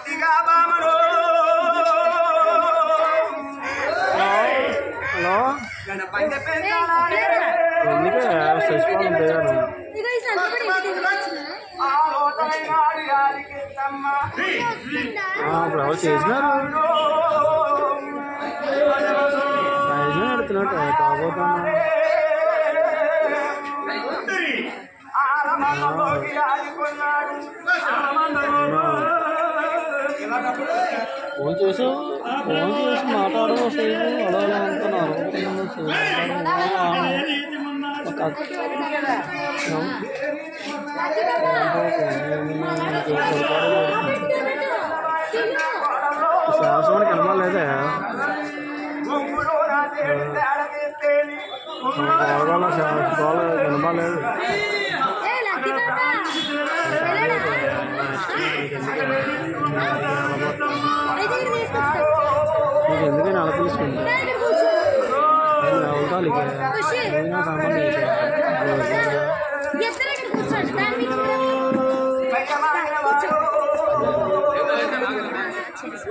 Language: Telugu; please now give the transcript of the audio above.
కొద్దిగా బామలో హలో గణపండి పెంచాలే ఎందుకే చచ్చిపోవడం పోయాను ఇగో ఈ సంచి కూడా ఇంటికి తీసుకొచ్చిన. ఆలోచనగాడి ఆడికిద్దమ్మ ఇప్పుడు ఎవరు చేసినారు ప్రయోజనం ఎడుతున్నట్టు కాబోతున్నా ఆలమందలోకి ఆడుకున్నాడు ఫోన్ చేసి ఫోన్ చేసి మాట్లాడడం సేపు అలా అలా అనుకున్నారు ఒక శాసనానికి కనబడలేదే ముగ్గురు నా చేతి తేడతీస్తేని గోడలో గోడ కనబడలేదు ఏ లక్కీ బాబా వెళ్ళడా? అయితే ఇక్కడ తీసుకొచ్చుకో. నీకు ఎందుకని అలా తీసుకుంటా రా ఇక్కడ కూర్చో. అవుతాలి ఖుషి. సామాన్ ఇద్దరు ఇక్కడ కూర్చోండి దాని మీద భయమైన వాడు